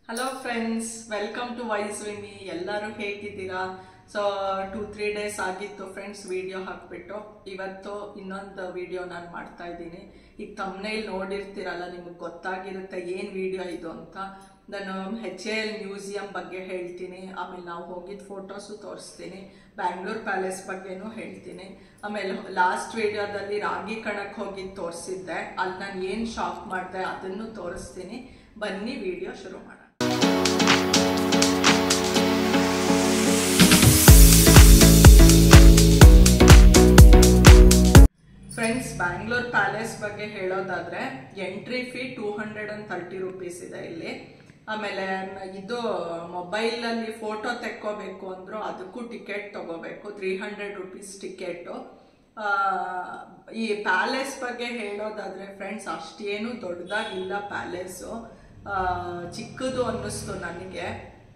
hello friends welcome to Wise Vimi ಎಲ್ಲರೂ ಹೇಗಿದ್ದೀರಾ so two three days ಆಗಿತ್ತು ಫ್ರೆಂಡ್ಸ್ ವಿಡಿಯೋ ಹಾಕ್ಬಿಟ್ಟು ಇವತ್ತು ಇನ್ನೊಂದು ವಿಡಿಯೋ ನಾನು ಮಾಡ್ತಾ ಇದ್ದೀನಿ ಈಗ ತಮ್ಮನೇಲಿ ನೋಡಿರ್ತೀರಲ್ಲ ನಿಮಗೆ ಗೊತ್ತಾಗಿರುತ್ತೆ ಏನು ವಿಡಿಯೋ ಇದು ಅಂತ ನಾನು ಹೆಚ್ ಎ ಎಲ್ ಮ್ಯೂಸಿಯಂ ಬಗ್ಗೆ ಹೇಳ್ತೀನಿ ಆಮೇಲೆ ನಾವು ಹೋಗಿದ್ದ ಫೋಟೋಸು ತೋರಿಸ್ತೀನಿ ಬ್ಯಾಂಗ್ಳೂರ್ ಪ್ಯಾಲೇಸ್ ಬಗ್ಗೆನೂ ಹೇಳ್ತೀನಿ ಆಮೇಲೆ ಲಾಸ್ಟ್ ವಿಡಿಯೋದಲ್ಲಿ ರಾಗಿ ಕಣಕ್ಕೆ ಹೋಗಿದ್ದು ತೋರಿಸಿದ್ದೆ ಅಲ್ಲಿ ನಾನು ಏನು ಶಾಪ್ ಮಾಡಿದೆ ಅದನ್ನು ತೋರಿಸ್ತೀನಿ ಬನ್ನಿ ವಿಡಿಯೋ ಶುರು ಮಾಡೋಣ ಫ್ರೆಂಡ್ಸ್ ಬ್ಯಾಂಗ್ಳೂರ್ ಪ್ಯಾಲೇಸ್ ಬಗ್ಗೆ ಹೇಳೋದಾದ್ರೆ entry fee two hundred and thirty rupees ಇದೆ ಇಲ್ಲಿ ಆಮೇಲೆ ಇದು ಮೊಬೈಲಲ್ಲಿ ಫೋಟೋ ತೆಕ್ಕೋಬೇಕು ಅಂದ್ರು ಅದಕ್ಕೂ ಟಿಕೆಟ್ ತಗೋಬೇಕು ತ್ರೀ ಹಂಡ್ರೆಡ್ ರುಪೀಸ್ ಟಿಕೆಟು ಈ ಪ್ಯಾಲೇಸ್ ಬಗ್ಗೆ ಹೇಳೋದಾದ್ರೆ ಫ್ರೆಂಡ್ಸ್ ಅಷ್ಟೇನು ದೊಡ್ಡದಾಗಿಲ್ಲ ಪ್ಯಾಲೇಸು ಚಿಕ್ಕದು ಅನ್ನಿಸ್ತು ನನಗೆ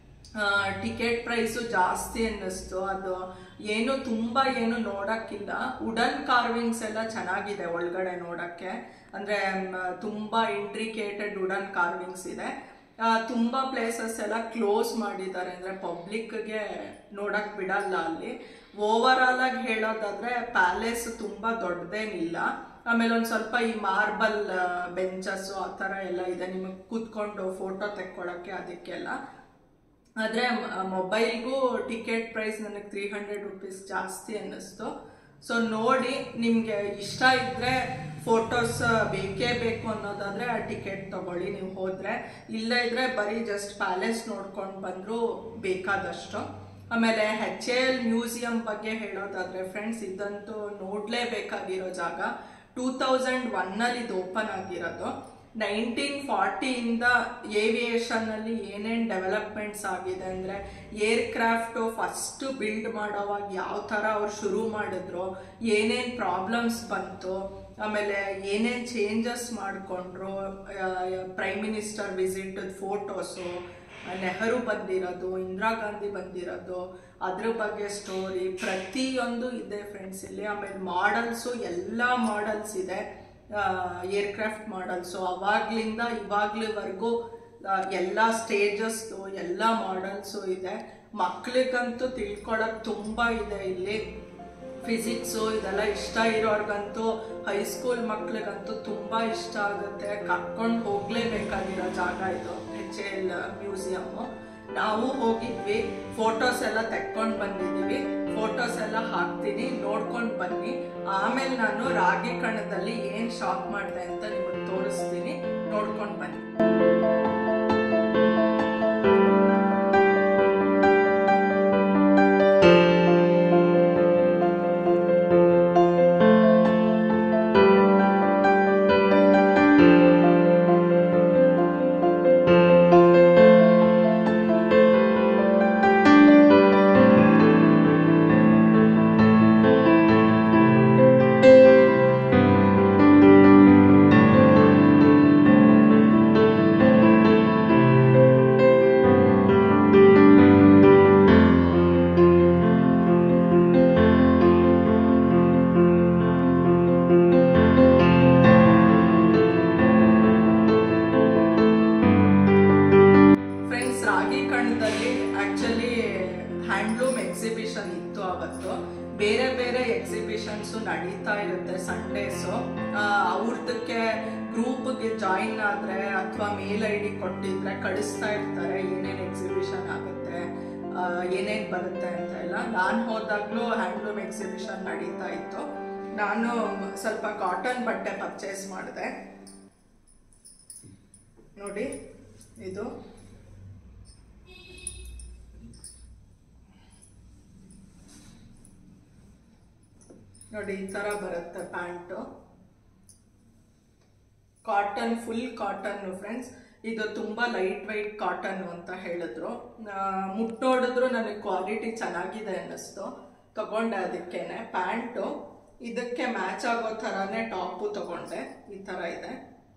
ಟಿಕೆಟ್ ಪ್ರೈಸು ಜಾಸ್ತಿ ಅನ್ನಿಸ್ತು ಅದು ಏನು ತುಂಬ ಏನು ನೋಡೋಕ್ಕಿಲ್ಲ ವುಡನ್ ಕಾರ್ವಿಂಗ್ಸ್ ಎಲ್ಲ ಚೆನ್ನಾಗಿದೆ ಒಳಗಡೆ ನೋಡೋಕ್ಕೆ ಅಂದರೆ ತುಂಬ ಇಂಟ್ರಿಕೇಟೆಡ್ ವುಡನ್ ಕಾರ್ವಿಂಗ್ಸ್ ಇದೆ ತುಂಬ ಪ್ಲೇಸಸ್ ಎಲ್ಲ ಕ್ಲೋಸ್ ಮಾಡಿದ್ದಾರೆ ಅಂದರೆ ಪಬ್ಲಿಕ್ಗೆ ನೋಡಕ್ ಬಿಡಲ್ಲ ಅಲ್ಲಿ ಓವರ್ ಆಲ್ ಆಗಿ ಹೇಳೋದಾದ್ರೆ ಪ್ಯಾಲೇಸ್ ತುಂಬ ದೊಡ್ಡದೇನಿಲ್ಲ ಆಮೇಲೆ ಒಂದು ಸ್ವಲ್ಪ ಈ ಮಾರ್ಬಲ್ ಬೆಂಚಸ್ಸು ಆ ಥರ ಎಲ್ಲ ಇದೆ ನಿಮಗೆ ಕೂತ್ಕೊಂಡು ಫೋಟೋ ತೆಕ್ಕೊಳ್ಳೋಕ್ಕೆ ಅದಕ್ಕೆಲ್ಲ ಆದರೆ ಮೊಬೈಲ್ಗೂ ಟಿಕೆಟ್ ಪ್ರೈಸ್ ನನಗೆ ತ್ರೀ ಹಂಡ್ರೆಡ್ ರುಪೀಸ್ ಜಾಸ್ತಿ ಅನ್ನಿಸ್ತು ಸೊ ನೋಡಿ ನಿಮಗೆ ಇಷ್ಟ ಇದ್ದರೆ ಫೋಟೋಸ್ ಬೇಕೇ ಬೇಕು ಅನ್ನೋದಾದರೆ ಆ ಟಿಕೆಟ್ ತಗೊಳ್ಳಿ ನೀವು ಹೋದರೆ ಇಲ್ಲ ಇದ್ರೆ ಬರೀ ಜಸ್ಟ್ ಪ್ಯಾಲೇಸ್ ನೋಡ್ಕೊಂಡು ಬಂದರೂ ಬೇಕಾದಷ್ಟು ಆಮೇಲೆ ಹೆಚ್ ಎ ಎಲ್ ಮ್ಯೂಸಿಯಂ ಬಗ್ಗೆ ಹೇಳೋದಾದರೆ ಫ್ರೆಂಡ್ಸ್ ಇದಂತೂ ನೋಡಲೇಬೇಕಾಗಿರೋ ಜಾಗ ಟೂ ತೌಸಂಡ್ ಒನ್ನಲ್ಲಿ ಇದು ಓಪನ್ ಆಗಿರೋದು ನೈನ್ಟೀನ್ ಫಾರ್ಟಿಯಿಂದ ಏವಿಯೇಷನ್ನಲ್ಲಿ ಏನೇನು ಡೆವಲಪ್ಮೆಂಟ್ಸ್ ಆಗಿದೆ ಅಂದರೆ ಏರ್ಕ್ರಾಫ್ಟು ಫಸ್ಟ್ ಬಿಲ್ಡ್ ಮಾಡೋವಾಗ ಯಾವ ಥರ ಅವ್ರು ಶುರು ಮಾಡಿದ್ರು ಏನೇನು ಪ್ರಾಬ್ಲಮ್ಸ್ ಬಂತು ಆಮೇಲೆ ಏನೇನು ಚೇಂಜಸ್ ಮಾಡಿಕೊಂಡ್ರು prime minister visit photos Nehru ಬಂದಿರೋದು ಇಂದಿರಾ ಗಾಂಧಿ ಬಂದಿರೋದು ಅದ್ರ ಬಗ್ಗೆ ಸ್ಟೋರಿ ಪ್ರತಿಯೊಂದು ಇದೆ ಫ್ರೆಂಡ್ಸ್ ಇಲ್ಲಿ ಆಮೇಲೆ ಮಾಡಲ್ಸು ಎಲ್ಲ ಮಾಡಲ್ಸ್ ಇದೆ ಏರ್ಕ್ರಾಫ್ಟ್ ಮಾಡಲ್ಸು ಅವಾಗ್ಲಿಂದ ಇವಾಗ್ಲಿವರೆಗೂ ಎಲ್ಲ ಸ್ಟೇಜಸ್ದು ಎಲ್ಲ ಮಾಡಲ್ಸು ಇದೆ ಮಕ್ಳಿಗಂತೂ ತಿಳ್ಕೊಳಕ್ ತುಂಬ ಇದೆ ಇಲ್ಲಿ ಫಿಸಿಕ್ಸು ಇದೆಲ್ಲ ಇಷ್ಟ ಇರೋರ್ಗಂತೂ ಹೈಸ್ಕೂಲ್ ಮಕ್ಳಿಗಂತೂ ತುಂಬ ಇಷ್ಟ ಆಗುತ್ತೆ ಕರ್ಕೊಂಡು ಹೋಗ್ಲೇಬೇಕಾಗಿರೋ ಜಾಗ ಇದು ಎಚ್ ಎಲ್ ಮ್ಯೂಸಿಯಮ್ಮು ನಾವು ಹೋಗಿದ್ವಿ ಫೋಟೋಸ್ ಎಲ್ಲ ತೆಕ್ಕೊಂಡು ಬಂದಿದ್ದೀವಿ ಫೋಟೋಸ್ ಎಲ್ಲ ಹಾಕ್ತೀನಿ ನೋಡ್ಕೊಂಡು ಬನ್ನಿ ಆಮೇಲೆ ನಾನು ರಾಗಿ ಕಣದಲ್ಲಿ ಏನು ಶಾಪ್ ಮಾಡಿದೆ ಅಂತ ನಿಮಗೆ ತೋರಿಸ್ತೀನಿ ನೋಡ್ಕೊಂಡು ಬನ್ನಿ ಫ್ರೆಂಡ್ಸ್ ರಾಗಿ ಕಣದಲ್ಲಿ ಆಕ್ಚುಲಿ ಹ್ಯಾಂಡ್ಲೂಮ್ ಎಕ್ಸಿಬಿಷನ್ ಇತ್ತು ಅವತ್ತು ಬೇರೆ ಬೇರೆ ಎಕ್ಸಿಬಿಷನ್ಸು ನಡೀತಾ ಇರುತ್ತೆ ಸಂಡೇಸು ಅವ್ರದಕ್ಕೆ ಗ್ರೂಪ್ಗೆ ಜಾಯಿನ್ ಆದರೆ ಅಥವಾ ಮೇಲ್ ಐ ಡಿ ಕೊಟ್ಟಿದ್ರೆ ಕಳಿಸ್ತಾ ಇರ್ತಾರೆ ಏನೇನು ಎಕ್ಸಿಬಿಷನ್ ಆಗುತ್ತೆ ಏನೇನು ಬರುತ್ತೆ ಅಂತ ಎಲ್ಲ ನಾನು ಹೋದಾಗಲೂ ಹ್ಯಾಂಡ್ಲೂಮ್ ಎಕ್ಸಿಬಿಷನ್ ನಡೀತಾ ಇತ್ತು ನಾನು ಸ್ವಲ್ಪ ಕಾಟನ್ ಬಟ್ಟೆ ಪರ್ಚೇಸ್ ಮಾಡಿದೆ ನೋಡಿ ಇದು ನೋಡಿ ಈ ಥರ ಬರುತ್ತೆ pant cotton full cotton friends ಇದು ತುಂಬ ಲೈಟ್ ವೈಟ್ ಕಾಟನ್ ಅಂತ ಹೇಳಿದ್ರು ಮುಟ್ಟೋಡಿದ್ರು ನನಗೆ ಕ್ವಾಲಿಟಿ ಚೆನ್ನಾಗಿದೆ ಅನ್ನಿಸ್ತು ತಗೊಂಡೆ ಅದಕ್ಕೇನೆ ಪ್ಯಾಂಟು ಇದಕ್ಕೆ ಮ್ಯಾಚ್ ಆಗೋ ಥರನೇ ಟಾಪು ತಗೊಂಡೆ ಈ ಥರ ಇದೆ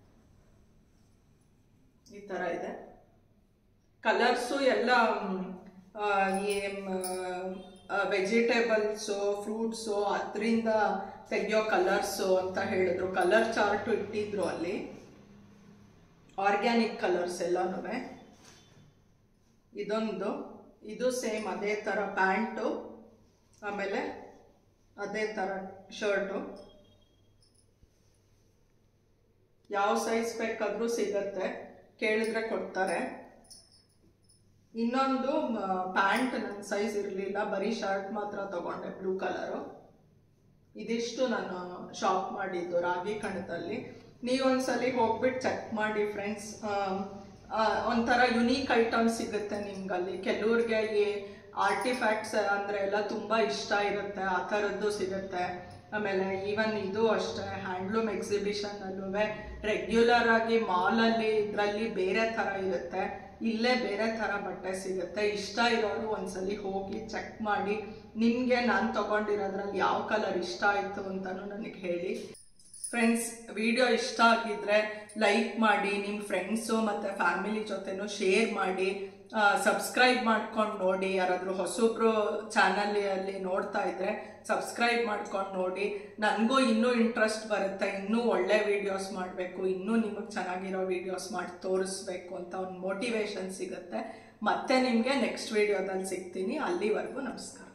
ಈ ಥರ ಇದೆ ಕಲರ್ಸು ಎಲ್ಲ ವೆಜಿಟೇಬಲ್ಸು ಫ್ರೂಟ್ಸು ಅದರಿಂದ ತೆಗಿಯೋ ಕಲರ್ಸು ಅಂತ ಹೇಳಿದ್ರು ಕಲರ್ ಚಾರ್ಟು ಇಟ್ಟಿದ್ರು ಅಲ್ಲಿ ಆರ್ಗ್ಯಾನಿಕ್ ಕಲರ್ಸ್ ಎಲ್ಲನೂ ಇದೊಂದು ಇದು ಸೇಮ್ ಅದೇ ಥರ ಪ್ಯಾಂಟು ಆಮೇಲೆ ಅದೇ ಥರ ಶರ್ಟು ಯಾವ ಸೈಜ್ ಬೇಕಾದರೂ ಸಿಗತ್ತೆ ಕೇಳಿದ್ರೆ ಕೊಡ್ತಾರೆ ಇನ್ನೊಂದು ಪ್ಯಾಂಟ್ ನನ್ನ ಸೈಜ್ ಇರಲಿಲ್ಲ ಬರೀ ಶರ್ಟ್ ಮಾತ್ರ ತಗೊಂಡೆ ಬ್ಲೂ ಕಲರು ಇದಿಷ್ಟು ನಾನು ಶಾಪ್ ಮಾಡಿದ್ದು ರಾಗಿ ಕಣದಲ್ಲಿ ನೀವೊಂದ್ಸಲಿ ಹೋಗ್ಬಿಟ್ಟು ಚೆಕ್ ಮಾಡಿ ಫ್ರೆಂಡ್ಸ್ ಒಂಥರ ಯುನೀಕ್ ಐಟಮ್ ಸಿಗುತ್ತೆ ನಿಮ್ಗಲ್ಲಿ ಕೆಲವ್ರಿಗೆ ಈ ಆರ್ಟಿಫ್ಯಾಕ್ಟ್ಸ್ ಅಂದರೆ ಎಲ್ಲ ತುಂಬ ಇಷ್ಟ ಇರುತ್ತೆ ಆ ಥರದ್ದು ಸಿಗುತ್ತೆ ಆಮೇಲೆ ಈವನ್ ಇದು ಅಷ್ಟೇ ಹ್ಯಾಂಡ್ಲೂಮ್ ಎಕ್ಸಿಬಿಷನಲ್ಲೂ ರೆಗ್ಯುಲರ್ ಆಗಿ ಮಾಲಲ್ಲಿ ಇದರಲ್ಲಿ ಬೇರೆ ಥರ ಇರುತ್ತೆ ಇಲ್ಲೇ ಬೇರೆ ಥರ ಬಟ್ಟೆ ಸಿಗುತ್ತೆ ಇಷ್ಟ ಇರೋರು ಒಂದ್ಸಲಿ ಹೋಗಿ ಚೆಕ್ ಮಾಡಿ ನಿಮಗೆ ನಾನು ತಗೊಂಡಿರೋದ್ರಲ್ಲಿ ಯಾವ ಕಲರ್ ಇಷ್ಟ ಆಯಿತು ಅಂತಲೂ ನನಗೆ ಹೇಳಿ ಫ್ರೆಂಡ್ಸ್ ವಿಡಿಯೋ ಇಷ್ಟ ಆಗಿದ್ರೆ ಲೈಕ್ ಮಾಡಿ ನಿಮ್ಮ ಫ್ರೆಂಡ್ಸು ಮತ್ತು ಫ್ಯಾಮಿಲಿ ಜೊತೆನೂ ಶೇರ್ ಮಾಡಿ ಸಬ್ಸ್ಕ್ರೈಬ್ ಮಾಡ್ಕೊಂಡು ನೋಡಿ ಯಾರಾದರೂ ಹೊಸಬ್ರು ಚಾನಲಲ್ಲಿ ನೋಡ್ತಾ ಇದ್ರೆ ಸಬ್ಸ್ಕ್ರೈಬ್ ಮಾಡ್ಕೊಂಡು ನೋಡಿ ನನಗೂ ಇನ್ನೂ ಇಂಟ್ರೆಸ್ಟ್ ಬರುತ್ತೆ ಇನ್ನೂ ಒಳ್ಳೆ ವೀಡಿಯೋಸ್ ಮಾಡಬೇಕು ಇನ್ನೂ ನಿಮಗೆ ಚೆನ್ನಾಗಿರೋ ವೀಡಿಯೋಸ್ ಮಾಡಿ ತೋರಿಸ್ಬೇಕು ಅಂತ ಒಂದು ಮೋಟಿವೇಶನ್ ಸಿಗುತ್ತೆ ಮತ್ತೆ ನಿಮಗೆ ನೆಕ್ಸ್ಟ್ ವೀಡಿಯೋದಲ್ಲಿ ಸಿಗ್ತೀನಿ ಅಲ್ಲಿವರೆಗೂ ನಮಸ್ಕಾರ